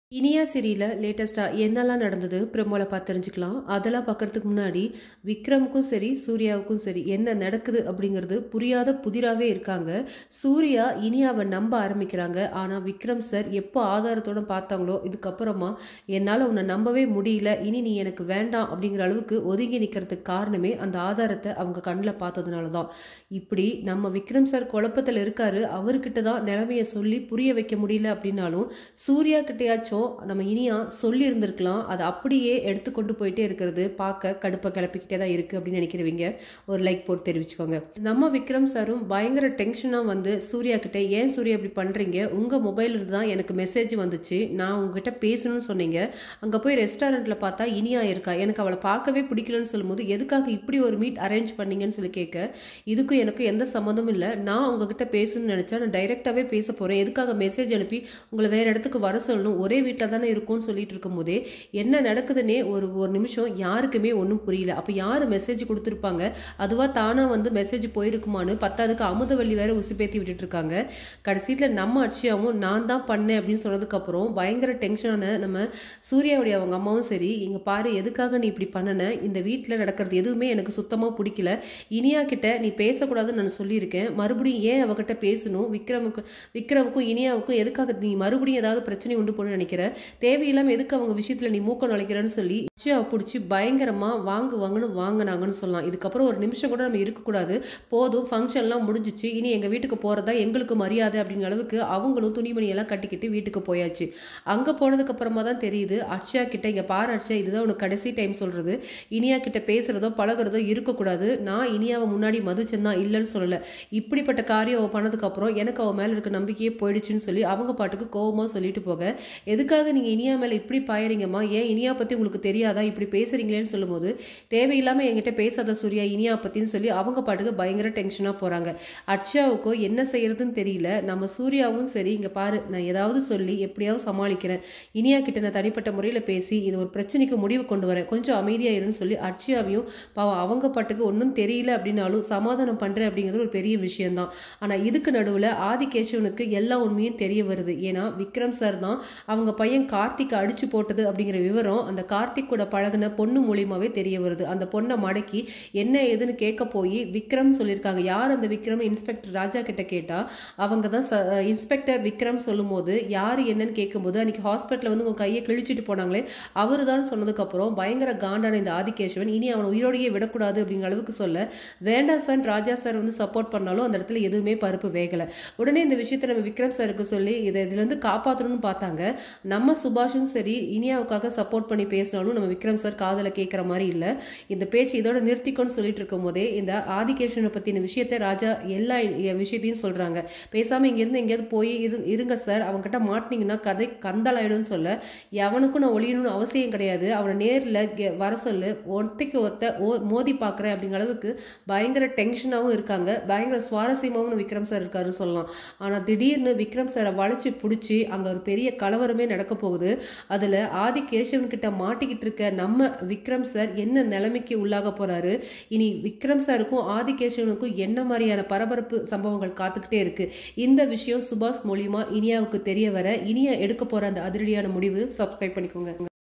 இனியா சீரியலில் லேட்டஸ்ட்டாக என்னெல்லாம் நடந்தது ப்ரோமோவில் பார்த்து தெரிஞ்சுக்கலாம் அதெல்லாம் பார்க்கறதுக்கு முன்னாடி விக்ரமுக்கும் சரி சூர்யாவுக்கும் சரி என்ன நடக்குது அப்படிங்கிறது புரியாத புதிராகவே இருக்காங்க சூர்யா இனியாவை நம்ப ஆரம்பிக்கிறாங்க ஆனால் விக்ரம் சார் எப்போ ஆதாரத்தோட பார்த்தாங்களோ இதுக்கப்புறமா என்னால் உன்னை நம்பவே முடியல இனி நீ எனக்கு வேண்டாம் அப்படிங்கிற அளவுக்கு ஒதுங்கி நிற்கிறதுக்கு காரணமே அந்த ஆதாரத்தை அவங்க கண்ணில் பார்த்ததுனால தான் இப்படி நம்ம விக்ரம் சார் குழப்பத்தில் இருக்காரு அவர்கிட்ட தான் நிலைமையை சொல்லி புரிய வைக்க முடியல அப்படின்னாலும் சூர்யா கிட்டயாச்சும் நம்ம இனியா சொல்லி இருந்திருக்கலாம் அதை அப்படியே எடுத்து கொண்டு போயிட்டே இருக்கிறது பார்க்க கடுப்பை கிளப்பிக்கிட்டே தான் இருக்குது அப்படின்னு நினைக்கிறவங்க ஒரு லைக் போட்டு தெரிவிச்சுக்கோங்க நம்ம விக்ரம் சாரும் பயங்கர டென்ஷனாக வந்து சூர்யா கிட்ட ஏன் சூர்யா இப்படி பண்ணுறீங்க உங்கள் மொபைல் இருந்து தான் எனக்கு மெசேஜ் வந்துச்சு நான் உங்ககிட்ட பேசணும்னு சொன்னீங்க அங்கே போய் ரெஸ்டாரண்ட்டில் பார்த்தா இனியா இருக்கா எனக்கு அவளை பார்க்கவே பிடிக்கலன்னு சொல்லும்போது எதுக்காக இப்படி ஒரு மீட் அரேஞ்ச் பண்ணீங்கன்னு சொல்லி கேட்க இதுக்கும் எனக்கும் எந்த சம்மந்தமும் இல்லை நான் உங்ககிட்ட பேசணும்னு நினச்சா நான் டைரெக்டாகவே பேச போகிறேன் எதுக்காக மெசேஜ் அனுப்பி உங்களை வேறு இடத்துக்கு வர சொல்லணும் ஒரே வீட்டில் தானே இருக்கும்னு சொல்லிட்டு இருக்கும்போதே என்ன நடக்குதுன்னே ஒரு ஒரு நிமிஷம் யாருக்குமே ஒன்றும் புரியல அப்போ யார் மெசேஜ் கொடுத்துருப்பாங்க அதுவாக தானாக வந்து மெசேஜ் போயிருக்குமான்னு பத்தாவதுக்கு அமுதவள்ளி வேற உசுப்பேத்தி விட்டுட்டு இருக்காங்க கடைசியில் நம்ம அட்சியாவும் நான் தான் பண்ணேன் அப்படின்னு சொன்னதுக்கப்புறம் பயங்கர டென்ஷனான நம்ம சூர்யாவுடைய அவங்க அம்மாவும் சரி இங்கே பாரு எதுக்காக நீ இப்படி பண்ணன இந்த வீட்டில் நடக்கிறது எதுவுமே எனக்கு சுத்தமாக பிடிக்கல இனியா கிட்ட நீ பேசக்கூடாதுன்னு நான் சொல்லியிருக்கேன் மறுபடியும் ஏன் அவகிட்ட பேசணும் விக்ரமுக்கு விக்ரமுக்கும் இனியாவுக்கும் எதுக்காக நீ மறுபடியும் ஏதாவது பிரச்சனை உண்டு போகணும்னு நினைக்கிற தேவையில்லாமல் எதுக்கு அவங்க விஷயத்தில் நீ மூக்க நுழைக்கிறேன்னு சொல்லி அட்சியாவை பிடிச்சி பயங்கரமாக வாங்கு வாங்கன்னு வாங்கினாங்கன்னு சொல்லலாம் இதுக்கப்புறம் ஒரு நிமிஷம் கூட நம்ம இருக்கக்கூடாது போதும் ஃபங்க்ஷன்லாம் முடிஞ்சிச்சு இனி எங்கள் வீட்டுக்கு போகிறதா எங்களுக்கு மரியாதை அப்படிங்கிற அளவுக்கு அவங்களும் துணிமணியெல்லாம் கட்டிக்கிட்டு வீட்டுக்கு போயாச்சு அங்கே போனதுக்கு அப்புறமா தான் தெரியுது அக்ஷயா கிட்ட இங்கே பாரு அக்ஷயா இதுதான் உனக்கு கடைசி டைம் சொல்கிறது இனியா கிட்ட பேசுகிறதோ பழகுறதோ இருக்கக்கூடாது நான் இனியாவை முன்னாடி மதிச்சேன் தான் இல்லைன்னு சொல்லலை இப்படிப்பட்ட காரியம் அவள் பண்ணதுக்கப்புறம் எனக்கு அவள் மேலே இருக்க நம்பிக்கையே போயிடுச்சுன்னு சொல்லி அவங்க பாட்டுக்கு கோவமாக சொல்லிட்டு போக எதுக்காக நீங்கள் இனியா மேலே இப்படி பாயறீங்கம்மா ஏன் இனியா பற்றி உங்களுக்கு தெரியாதா இப்படி பேசுறீங்களேன்னு சொல்லும்போது தேவையில்லாமல் என்கிட்ட பேசாத சூர்யா இனியா பற்றின்னு சொல்லி அவங்க பாட்டுக்கு பயங்கர டென்ஷனாக போகிறாங்க அக்ஷயாவுக்கோ என்ன செய்யறதுன்னு தெரியல நம்ம சூர்யாவும் சரி இங்கே பாரு நான் ஏதாவது சொல்லி எப்படியாவது சமாளிக்கிறேன் இனியா கிட்ட நான் தனிப்பட்ட முறையில் பேசி இது ஒரு பிரச்சனைக்கு முடிவு கொண்டு வரேன் கொஞ்சம் அமைதியாக இருன்னு சொல்லி அக்ஷயாவையும் பாவம் அவங்க பாட்டுக்கு ஒன்றும் தெரியல அப்படின்னாலும் சமாதானம் பண்ணுறேன் அப்படிங்கிறது ஒரு பெரிய விஷயம்தான் ஆனால் இதுக்கு நடுவில் ஆதிகேஷவனுக்கு எல்லா உண்மையும் தெரிய வருது ஏன்னா விக்ரம் சார் தான் அவங்க பையன் கார்த்திக் அடிச்சு போட்டது அப்படிங்கிற விவரம் அந்த கார்த்திக் கூட பழகின பொண்ணு மூலியமாவே தெரிய வருது அந்த பொண்ணை மடக்கி என்ன ஏதுன்னு கேட்க போய் விக்ரம் சொல்லியிருக்காங்க யார் அந்த விக்ரம் இன்ஸ்பெக்டர் ராஜா கிட்ட கேட்டா அவங்க தான் ச- இன்ஸ்பெக்டர் விக்ரம் சொல்லும்போது யார் என்னன்னு கேட்கும்போது அன்னைக்கு ஹாஸ்பிட்டலில் வந்து உங்க கையை கிழிச்சிட்டு போனாங்களே அவரு தான் சொன்னதுக்கப்புறம் பயங்கர காண்டான இந்த ஆதிகேஷவன் இனி அவனை உயிரோடையே விடக்கூடாது அப்படிங்கிற அளவுக்கு சொல்ல வேண்டாம் சார் ராஜா சார் வந்து சப்போர்ட் பண்ணாலும் அந்த இடத்துல எதுவுமே பருப்பு வேகலை உடனே இந்த விஷயத்தை நம்ம விக்ரம் சாருக்கு சொல்லி இதை இதுல இருந்து காப்பாற்றணும்னு பார்த்தாங்க நம்ம சுபாஷும் சரி இனியாவுக்காக சப்போர்ட் பண்ணி பேசினாலும் நம்ம விக்ரம் சார் காதல கேட்குற மாதிரி இல்லை இந்த பேச்சு இதோட நிறுத்திக்கோன்னு சொல்லிட்டு இருக்கும் போதே இந்த ஆதிகேஷனை பற்றின விஷயத்த ராஜா எல்லா இ- விஷயத்தையும் சொல்றாங்க பேசாம இங்கிருந்து எங்கேயாவது போய் இரு இருங்க சார் அவங்ககிட்ட மாட்டினீங்கன்னா கதை கந்தலாயிடும்னு சொல்ல எவனுக்கும் நான் ஒளியணும்னு அவசியம் கிடையாது அவனை நேரில் வர சொல்லு ஒத்தைக்கு ஒத்த ஓ மோதி பார்க்குறேன் அப்படிங்கிற அளவுக்கு பயங்கர டென்ஷனாகவும் இருக்காங்க பயங்கர சுவாரஸ்யமாகவும் விக்ரம் சார் இருக்காருன்னு சொல்லலாம் ஆனால் திடீர்னு விக்ரம் சாரை வளைச்சி பிடிச்சி அங்கே ஒரு பெரிய கலவரமே நடக்க போகுது அதில் ஆதி கேசவன் கிட்ட மாட்டிக்கிட்டு இருக்க நம்ம விக்ரம் சார் என்ன நிலைமைக்கு உள்ளாக போறாரு இனி விக்ரம் சாருக்கும் ஆதி கேசவனுக்கும் என்ன மாதிரியான பரபரப்பு சம்பவங்கள் காத்துக்கிட்டே இருக்கு இந்த விஷயம் சுபாஷ் மூலியமா இனியாவுக்கு தெரிய வர இனியா எடுக்க போற அந்த அதிரடியான முடிவு சப்ஸ்கிரைப் பண்ணிக்கோங்க